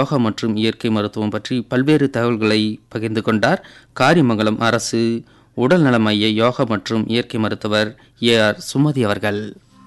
யோகா மற்றும் இயற்கை மருத்துவம் பற்றி பல்வேறு தகவல்களை பகிர்ந்து கொண்டார் காரிமங்கலம் அரசு உடல்நல மைய யோகா மற்றும் இயற்கை மருத்துவர் ஏ ஆர் சுமதி அவர்கள்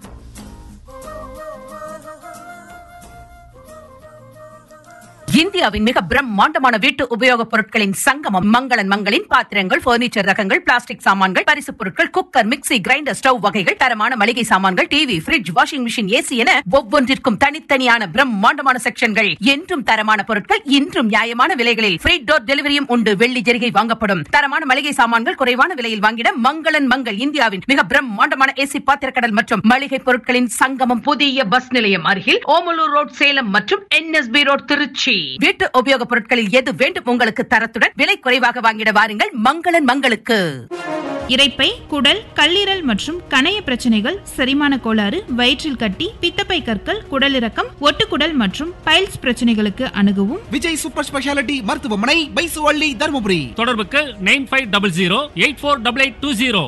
இந்தியாவின் மிக பிரம்மாண்டமான வீட்டு உபயோகப் பொருட்களின் சங்கமம் மங்களன் மங்களின் பாத்திரங்கள் பர்னிச்சர் ரகங்கள் பிளாஸ்டிக் சாமான்கள் பரிசுப் பொருட்கள் குக்கர் மிக்ஸி கிரைண்டர் ஸ்டவ் வகைகள் தரமான மளிகை சாமான்கள் TV fridge washing machine AC என ஒவ்வொன்றிற்கும் தனித்தனியான பிரம்மாண்டமான செக்ஷன்கள் என்றும் தரமான பொருட்கள் இன்றும் நியாயமான விலைகளில் ஃப்ரீ டோர் டெலிவரியும் உண்டு வெள்ளி ஜெரிகை வாங்கப்படும் தரமான மளிகை சாமான்கள் குறைவான விலையில் வாங்கிட மங்களன் மங்கள் இந்தியாவின் மிக பிரம்மாண்டமான ஏசி பாத்திரக்கடல் மற்றும் மளிகை பொருட்களின் சங்கமம் புதிய பஸ் நிலையம் அருகில் ஓமலூர் ரோட் சேலம் மற்றும் என்எஸ்பி ரோட் திருச்சி வீட்டு உபயோகப் பொருட்களில் எது வேண்டும் உங்களுக்கு தரத்துடன் விலை குறைவாக வாங்கிட வாருங்கள் மங்களன் மங்களுக்கு இரைப்பை குடல் கல்லீரல் மற்றும் கணைய பிரச்சனைகள் செரிமான கோளாறு வயிற்றில் கட்டி பித்தப்பை கற்கள் குடலிறக்கம் ஒட்டுக்குடல் மற்றும் பைல்ஸ் பிரச்சனைகளுக்கு அணுகவும் விஜய் சூப்பர் ஸ்பெஷாலிட்டி மருத்துவமனை பைசுவள்ளி தருமபுரி தொடர்புக்கு nine five double zero eight four double eight two zero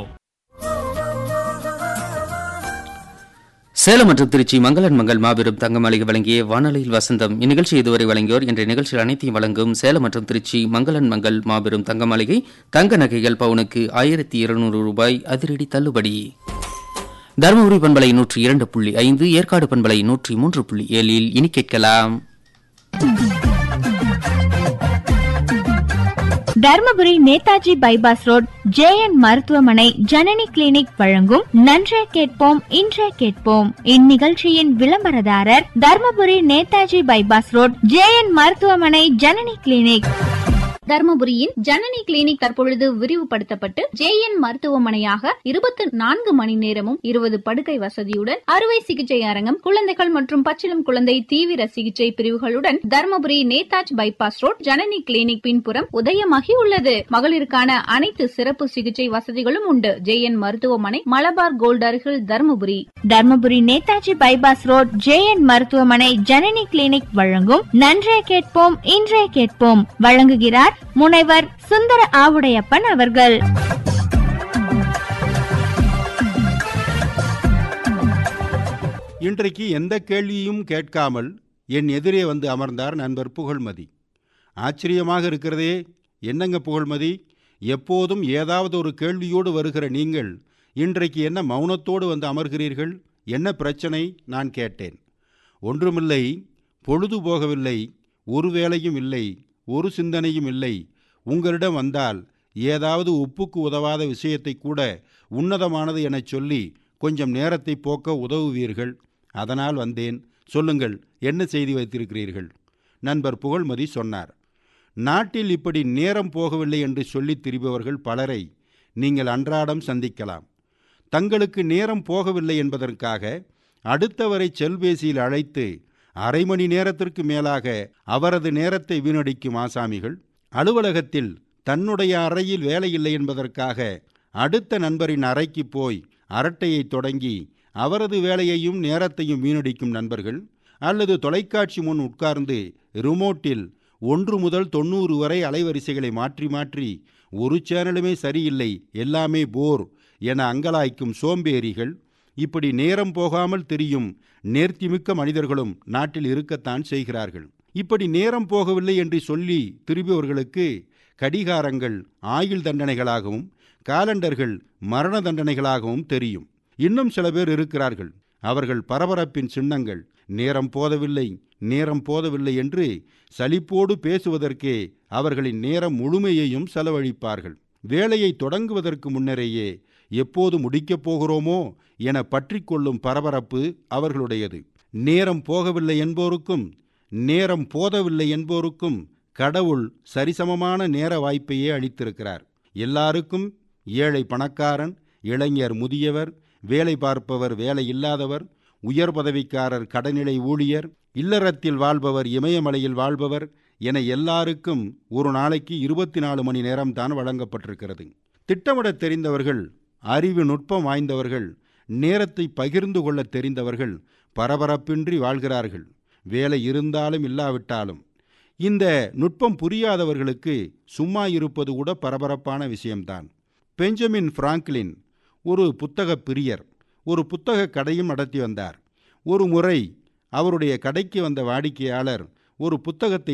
Salem மற்றும் திருச்சி மங்களன் மங்கள் மாபெரும் தங்க மாளிகை வழங்கிய வானொலியில் வசந்தம் இந்நிகழ்ச்சி இதுவரை வழங்கியோர் என்ற நிகழ்ச்சியில் அனைத்தையும் வழங்கும் சேலம் மற்றும் திருச்சி மங்களன் மங்கள் மாபெரும் தங்க மாளிகை தங்க நகைகள் பவுனுக்கு ஆயிரத்தி இருநூறு ரூபாய் அதிரடி தள்ளுபடி தருமபுரி பண்பலை நூற்றி இரண்டு புள்ளி ஐந்து ஏற்காடு பண்பலை நூற்றி மூன்று புள்ளி ஏழில் இனி கேட்கலாம் Dharmapuri Netaji bypass road JN மருத்துவமனை ஜனனி கிளினிக் வழங்கும் நன்றே கேட்போம் இன்றே கேட்போம் இந்நிகழ்ச்சியின் விளம்பரதாரர் Dharmapuri Netaji bypass road JN மருத்துவமனை ஜனனி கிளினிக் தர்மபுரியின் ஜனனி கிளினிக் தற்பொழுது விரிவுபடுத்தப்பட்டு ஜேஎன் மருத்துவமனையாக இருபத்தி நான்கு மணி நேரமும் இருபது படுக்கை வசதியுடன் அறுவை சிகிச்சை அரங்கம் குழந்தைகள் மற்றும் பச்சிளம் குழந்தை தீவிர சிகிச்சை பிரிவுகளுடன் Dharmapuri Netaji bypass road Janani clinic பின்புறம் உதயமாகி உள்ளது மகளிருக்கான அனைத்து சிறப்பு சிகிச்சை வசதிகளும் உண்டு ஜேஎன் மருத்துவமனை மலபார் கோல்ட் அருகில் Dharmapuri Dharmapuri Netaji bypass road JN மருத்துவமனை ஜனனி கிளினிக் வழங்கும் நன்றே கேட்போம் இன்றே கேட்போம் வழங்குகிறார் முனைவர் சுந்தர ஆவுடையப்பன் அவர்கள் இன்றைக்கு எந்த கேள்வியும் கேட்காமல் என் எதிரே வந்து அமர்ந்தார் நண்பர் புகழ்மதி ஆச்சரியமாக இருக்கிறதே என்னங்க புகழ்மதி எப்போதும் ஏதாவது ஒரு கேள்வியோடு வருகிற நீங்கள் இன்றைக்கு என்ன மௌனத்தோடு வந்து அமர்கிறீர்கள் என்ன பிரச்சனை நான் கேட்டேன் ஒன்றுமில்லை பொழுது போகவில்லை ஒரு வேலையும் இல்லை ஒரு சிந்தனையும் இல்லை உங்களிடம் வந்தால் ஏதாவது உப்புக்கு உதவாத விஷயத்தை கூட உன்னதமானது எனச் சொல்லி கொஞ்சம் நேரத்தை போக்க உதவுவீர்கள் அதனால் வந்தேன் சொல்லுங்கள் என்ன செய்தி வைத்திருக்கிறீர்கள் நண்பர் புகழ்மதி சொன்னார் நாட்டில் இப்படி நேரம் போகவில்லை என்று சொல்லித் திரிபவர்கள் பலரை நீங்கள் அன்றாடம் சந்திக்கலாம் தங்களுக்கு நேரம் போகவில்லை என்பதற்காக அடுத்தவரை செல்பேசியில் அழைத்து அரை மணி நேரத்திற்கு மேலாக அவரது நேரத்தை வீணடிக்கும் ஆசாமிகள் அலுவலகத்தில் தன்னுடைய அறையில் வேலையில்லை என்பதற்காக அடுத்த நண்பரின் அறைக்கு போய் அரட்டையை தொடங்கி அவரது வேலையையும் நேரத்தையும் வீணடிக்கும் நண்பர்கள் அல்லது தொலைக்காட்சி முன் உட்கார்ந்து ரிமோட்டில் ஒன்று முதல் தொண்ணூறு வரை அலைவரிசைகளை மாற்றி மாற்றி ஒரு சேனலுமே சரியில்லை எல்லாமே போர் என அங்கலாய்க்கும் சோம்பேறிகள் இப்படி நேரம் போகாமல் தெரியும் நேர்த்திமிக்க மனிதர்களும் நாட்டில் இருக்கத்தான் செய்கிறார்கள் இப்படி நேரம் போகவில்லை என்று சொல்லி திரும்பியவர்களுக்கு கடிகாரங்கள் ஆயுள் தண்டனைகளாகவும் காலண்டர்கள் மரண தண்டனைகளாகவும் தெரியும் இன்னும் சில பேர் இருக்கிறார்கள் அவர்கள் பரபரப்பின் சின்னங்கள் நேரம் போதவில்லை நேரம் போதவில்லை என்று சலிப்போடு பேசுவதற்கே அவர்களின் நேரம் முழுமையையும் செலவழிப்பார்கள் வேலையை தொடங்குவதற்கு முன்னரேயே எப்போது முடிக்கப் போகிறோமோ என பற்றி கொள்ளும் பரபரப்பு அவர்களுடையது நேரம் போகவில்லை என்போருக்கும் நேரம் போதவில்லை என்போருக்கும் கடவுள் சரிசமமான நேர வாய்ப்பையே அளித்திருக்கிறார் எல்லாருக்கும் ஏழை பணக்காரன் இளைஞர் முதியவர் வேலை பார்ப்பவர் வேலை இல்லாதவர் உயர் பதவிக்காரர் கடனிலை ஊழியர் இல்லறத்தில் வாழ்பவர் இமயமலையில் வாழ்பவர் என எல்லாருக்கும் ஒரு நாளைக்கு இருபத்தி நாலு மணி நேரம்தான் வழங்கப்பட்டிருக்கிறது திட்டமிடத் தெரிந்தவர்கள் அறிவு நுட்பம் வாய்ந்தவர்கள் நேரத்தை பகிர்ந்து கொள்ளத் தெரிந்தவர்கள் பரபரப்பின்றி வாழ்கிறார்கள் வேலை இருந்தாலும் இல்லாவிட்டாலும் இந்த நுட்பம் புரியாதவர்களுக்கு சும்மா இருப்பது கூட பரபரப்பான விஷயம்தான் பெஞ்சமின் பிராங்க்லின் ஒரு புத்தக பிரியர் ஒரு புத்தக கடையும் நடத்தி வந்தார் ஒரு முறை அவருடைய கடைக்கு வந்த வாடிக்கையாளர் ஒரு புத்தகத்தை